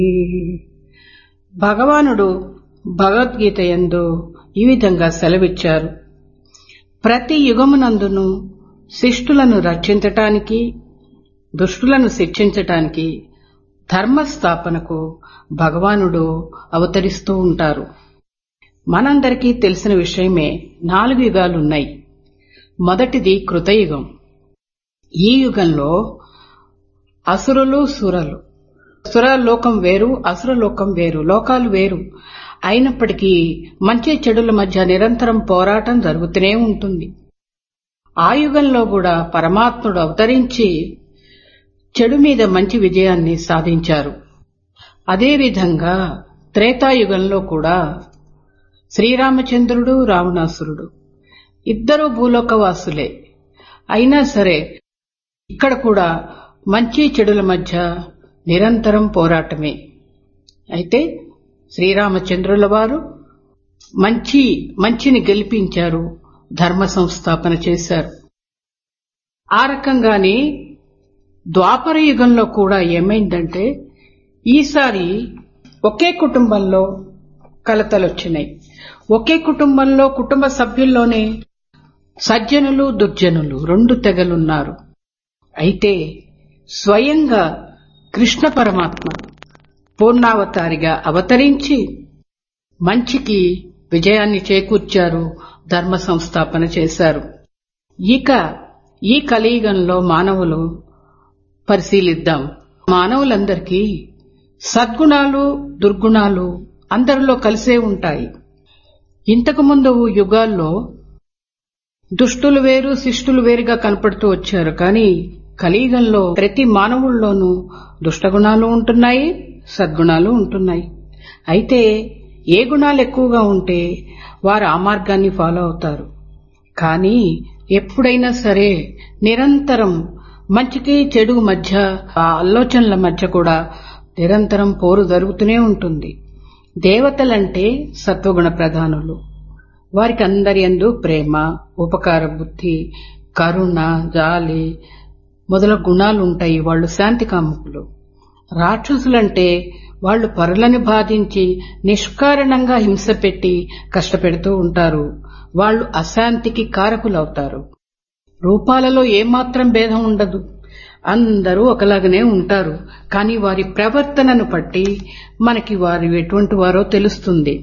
భగవానుడు భగవద్గీత యందు ఈ విధంగా సెలవిచ్చారు ప్రతి యుగమునందును శిష్టులను రక్షించటానికి దుష్టులను శిక్షించటానికి ధర్మస్థాపనకు భగవానుడు అవతరిస్తూ ఉంటారు మనందరికీ తెలిసిన విషయమే నాలుగు యుగాలున్నాయి మొదటిది కృతయుగం ఈ యుగంలో అసురులు సురలు సురలోకం వేరు అసురలోకం వేరు లోకాలు వేరు అయినప్పటికీ మంచి చెడుల మధ్య నిరంతరం పోరాటం జరుగుతూనే ఉంటుంది ఆ యుగంలో కూడా పరమాత్ముడు అవతరించి చెడు మీద మంచి విజయాన్ని సాధించారు అదేవిధంగా త్రేతాయుగంలో కూడా శ్రీరామచంద్రుడు రావణాసురుడు ఇద్దరూ భూలోకవాసులే అయినా సరే ఇక్కడ కూడా మంచి చెడుల మధ్య నిరంతరం పోరాటమే అయితే శ్రీరామచంద్రుల వారు మంచి మంచిని గెలిపించారు ధర్మ సంస్థాపన చేశారు ఆ రకంగానే ద్వాపర యుగంలో కూడా ఏమైందంటే ఈసారి ఒకే కుటుంబంలో కలతలొచ్చినాయి ఒకే కుటుంబంలో కుటుంబ సభ్యుల్లోనే సజ్జనులు దుర్జనులు రెండు తెగలున్నారు అయితే స్వయంగా కృష్ణ పరమాత్మ పూర్ణావతారిగా అవతరించి మంచికి విజయాన్ని చేకూర్చారు ధర్మ సంస్థాపన చేశారు ఇక ఈ కలియుగంలో మానవులు పరిశీలిద్దాం మానవులందరికీ సద్గుణాలు దుర్గుణాలు అందరిలో కలిసే ఉంటాయి ఇంతకు ముందు యుగాల్లో దుష్టులు వేరు శిష్టులు వేరుగా కనపడుతూ వచ్చారు కానీ కలియుగంలో ప్రతి మానవుల్లోనూ దుష్టగుణాలు ఉంటున్నాయి సద్గుణాలు ఉంటున్నాయి అయితే ఏ గుణాలు ఎక్కువగా ఉంటే వారు ఆ మార్గాన్ని ఫాలో అవుతారు కానీ ఎప్పుడైనా సరే నిరంతరం మంచికి చెడు మధ్య ఆ ఆలోచనల మధ్య కూడా నిరంతరం పోరు జరుగుతూనే ఉంటుంది దేవతలంటే సత్వగుణ ప్రధానులు వారికి అందరి అందు ప్రేమ ఉపకార బుద్ధి కరుణ జాలి మొదలగు గుణాలు ఉంటాయి వాళ్ళు శాంతి కాముకులు రాక్షసులంటే వాళ్ళు పరులని బాధించి నిష్కారణంగా హింస పెట్టి కష్టపెడుతూ ఉంటారు వాళ్ళు అశాంతికి కారకులవుతారు రూపాలలో ఏమాత్రం భేదం ఉండదు అందరూ ఒకలాగనే ఉంటారు కానీ వారి ప్రవర్తనను బట్టి మనకి వారు ఎటువంటి వారో తెలుస్తుంది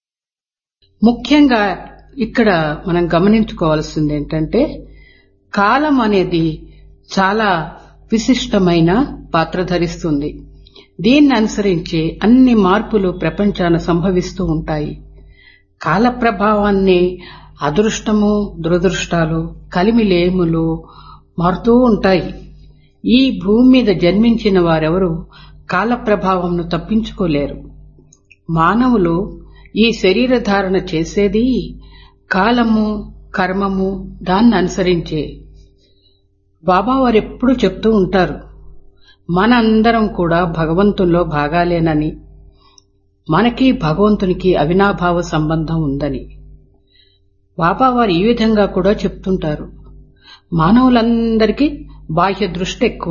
ముఖ్యంగా ఇక్కడ మనం గమనించుకోవాల్సింది ఏంటంటే కాలం అనేది చాలా విశిష్టమైన పాత్ర ధరిస్తుంది దీన్ని అనుసరించి అన్ని మార్పులు ప్రపంచాన సంభవిస్తూ ఉంటాయి కాల ప్రభావాన్ని అదృష్టము దురదృష్టాలు కలిమిలేములు మారుతూ ఉంటాయి ఈ భూమి మీద జన్మించిన వారెవరూ కాల ప్రభావంను తప్పించుకోలేరు మానవులు ఈ శరీర ధారణ చేసేది కాలము కర్మము దాన్ని అనుసరించే బాబా వారు ఎప్పుడూ చెప్తూ ఉంటారు మన అందరం కూడా భగవంతుల్లో భాగాలేనని మనకి భగవంతునికి అవినాభావ సంబంధం ఉందని బాబా వారు ఈ విధంగా కూడా చెప్తుంటారు మానవులందరికీ బాహ్య దృష్టి ఎక్కువ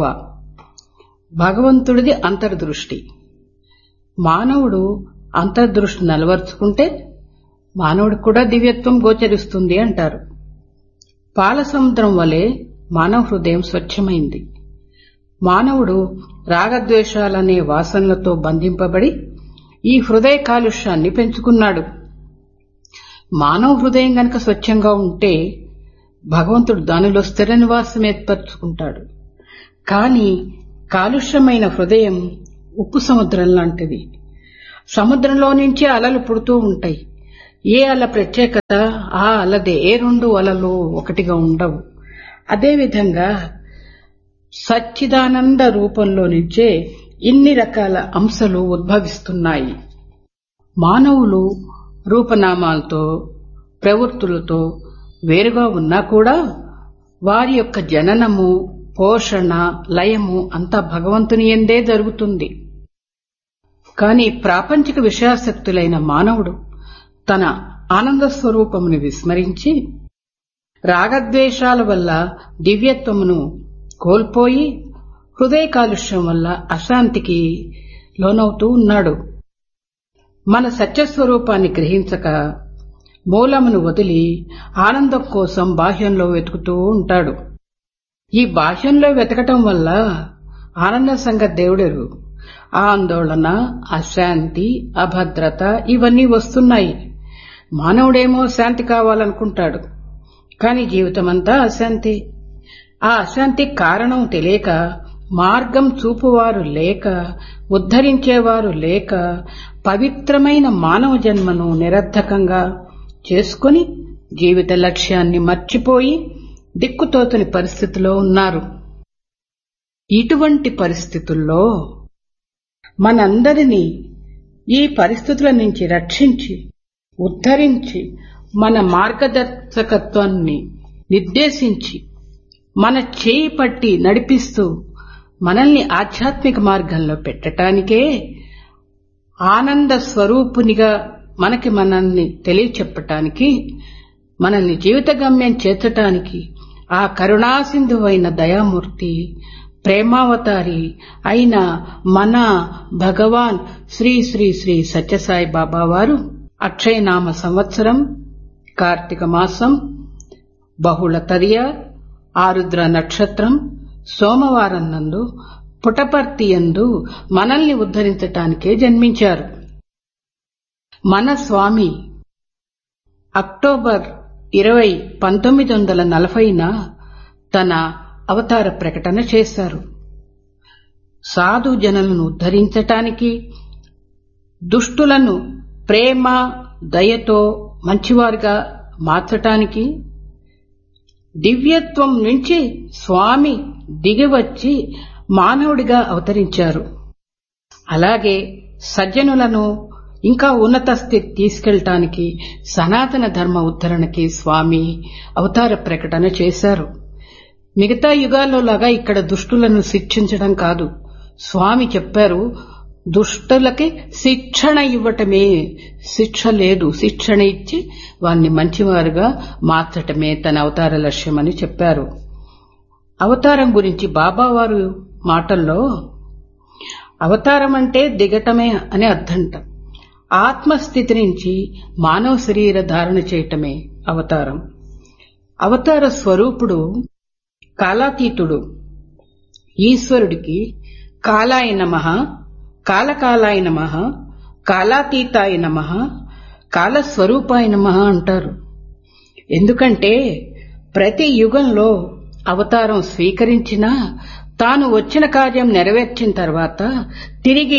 భగవంతుడిది అంతర్దృష్టి మానవుడు అంతర్దృష్టి నిలవర్చుకుంటే మానవుడికి కూడా దివ్యత్వం గోచరిస్తుంది అంటారు పాల సముద్రం వలె మానవ హృదయం స్వచ్ఛమైంది మానవుడు రాగద్వేషాలనే వాసనలతో బంధింపబడి ఈ హృదయ కాలుష్యాన్ని పెంచుకున్నాడు మానవ హృదయం గనక స్వచ్ఛంగా ఉంటే భగవంతుడు దానిలో స్థిర నివాసం ఏర్పరచుకుంటాడు కాని కాలుష్యమైన హృదయం ఉప్పు సముద్రం లాంటిది సముద్రంలో నుంచి అలలు పుడుతూ ఉంటాయి ఏ అల ప్రత్యేకత ఆ అలదే ఏ రెండు అలలు ఒకటిగా ఉండవు అదేవిధంగా సచ్చిదానంద రూపంలో నుంచే ఇన్ని రకాల అంశాలు ఉద్భవిస్తున్నాయి మానవులు రూపనామాలతో ప్రవృత్తులతో వేరుగా ఉన్నా కూడా వారి యొక్క జననము పోషణ లయము అంతా భగవంతుని ఎందే జరుగుతుంది కాని ప్రాపంచిక విషయాసక్తులైన మానవుడు తన ఆనంద స్వరూపమును విస్మరించి రాగద్వేషాల వల్ల దివ్యత్వమును కోల్పోయి హృదయ కాలుష్యం వల్ల అశాంతికి లోనవుతూ ఉన్నాడు మన సత్యస్వరూపాన్ని గ్రహించక మూలమును వదిలి ఆనందం కోసం బాహ్యంలో వెతుకుతూ ఉంటాడు ఈ బాహ్యంలో వెతకటం వల్ల ఆనంద సంగతి దేవుడెరు ఆందోళన అశాంతి అభద్రత ఇవన్నీ వస్తున్నాయి మానవుడేమో శాంతి కావాలనుకుంటాడు కాని జీవితమంతా అశాంతి ఆ అశాంతి కారణం తెలియక మార్గం చూపువారు లేక ఉద్ధరించేవారు లేక పవిత్రమైన మానవ జన్మను నిరర్ధకంగా చేసుకుని జీవిత లక్ష్యాన్ని మర్చిపోయి దిక్కుతోచని పరిస్థితిలో ఉన్నారు ఇటువంటి పరిస్థితుల్లో మనందరినీ ఈ పరిస్థితుల నుంచి రక్షించి ఉద్ధరించి మన మార్గదర్శకత్వాన్ని నిర్దేశించి మన చేయి పట్టి నడిపిస్తూ మనల్ని ఆధ్యాత్మిక మార్గంలో పెట్టటానికే ఆనంద స్వరూపునిగా మనకి మనల్ని తెలియచెప్పటానికి మనల్ని జీవిత గమ్యం చేర్చటానికి ఆ కరుణాసింధువైన దయామూర్తి ప్రేమావతారి అయిన మన భగవాన్ శ్రీ శ్రీ శ్రీ సత్యసాయి బాబా వారు అక్షయనామ సంవత్సరం కార్తీక మాసం బహుళ తదియ ఆరుద్ర నక్షత్రం సోమవారం నందు పుటపర్తి యందు మనల్ని ఉద్ధరించటానికే జన్మించారు మన స్వామి అక్టోబర్ ఇరవై పంతొమ్మిది వందల నలభైన తన అవతార ప్రకటన చేశారు సాధు జనులను ఉద్ధరించటానికి దుష్టులను ప్రేమ దయతో మంచివారుగా మార్చటానికి దివ్యత్వం నుంచి స్వామి దిగివచ్చి మానవుడిగా అవతరించారు అలాగే సజ్జనులను ఇంకా ఉన్నత స్థితి తీసుకెళ్లటానికి సనాతన ధర్మ ఉద్ధరణకి స్వామి అవతార ప్రకటన చేశారు మిగతా యుగాల్లో లాగా ఇక్కడ దుష్టులను శిక్షించడం కాదు స్వామి చెప్పారు దుష్టులకి శిక్షణ ఇవ్వటమే శిక్ష లేదు శిక్షణ ఇచ్చి వారిని మంచివారుగా మార్చటమే తన అవతార లక్ష్యమని చెప్పారు అవతారం గురించి బాబావారు మాటల్లో అవతారం అంటే దిగటమే అని అర్థంట ఆత్మస్థితి నుంచి మానవ శరీర ధారణ చేయటమే అవతారం అవతార స్వరూపుడు కాలాతీతుడు ఈశ్వరుడికి కాలాయ నమ కాలకాలాయ నమ కాలాతీతాయ నమ కాలస్వరూపాయ నమ అంటారు ఎందుకంటే ప్రతి యుగంలో అవతారం స్వీకరించినా తాను వచ్చిన కార్యం నెరవేర్చిన తర్వాత తిరిగి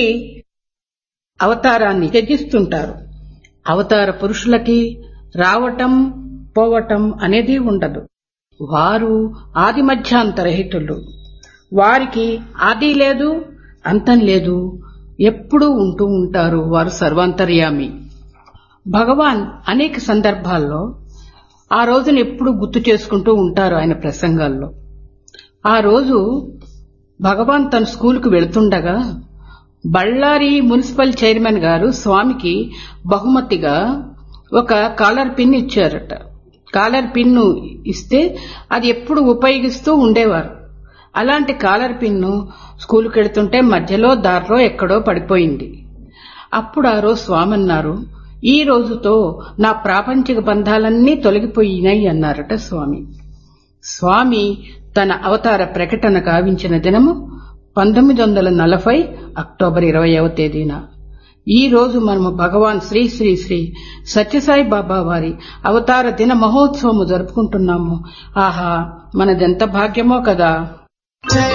అవతారాన్ని త్యజిస్తుంటారు అవతార పురుషులకి రావటం పోవటం అనేది ఉండదు వారు ఆది మధ్యాంతరహితులు వారికి ఆది లేదు అంతం లేదు ఎప్పుడూ ఉంటూ ఉంటారు వారు సర్వాంతర్యామి భగవాన్ అనేక సందర్భాల్లో ఆ రోజును ఎప్పుడు గుర్తు చేసుకుంటూ ఉంటారు ఆయన ప్రసంగాల్లో ఆ రోజు భగవాన్ తన స్కూలుకు వెళుతుండగా బళ్ళారి మున్సిపల్ చైర్మన్ గారు స్వామికి బహుమతిగా ఒక కాలర్ పిన్ ఇచ్చారట కాలర్ పిన్ను ఇస్తే అది ఎప్పుడు ఉపయోగిస్తూ ఉండేవారు అలాంటి కాలర్ పిన్ను స్కూలుకి వెళుతుంటే మధ్యలో దారిలో ఎక్కడో పడిపోయింది అప్పుడు ఆ రోజు స్వామి అన్నారు ఈ రోజుతో నా ప్రాపంచిక బంధాలన్నీ తొలగిపోయినాయి అన్నారట స్వామి స్వామి తన అవతార ప్రకటన గావించిన దినము పంతొమ్మిది వందల నలభై అక్టోబర్ ఇరవయవ తేదీన ఈ రోజు మనము భగవాన్ శ్రీ శ్రీ శ్రీ సత్యసాయి బాబా వారి అవతార దిన మహోత్సవము జరుపుకుంటున్నాము ఆహా మనదెంత భాగ్యమో కదా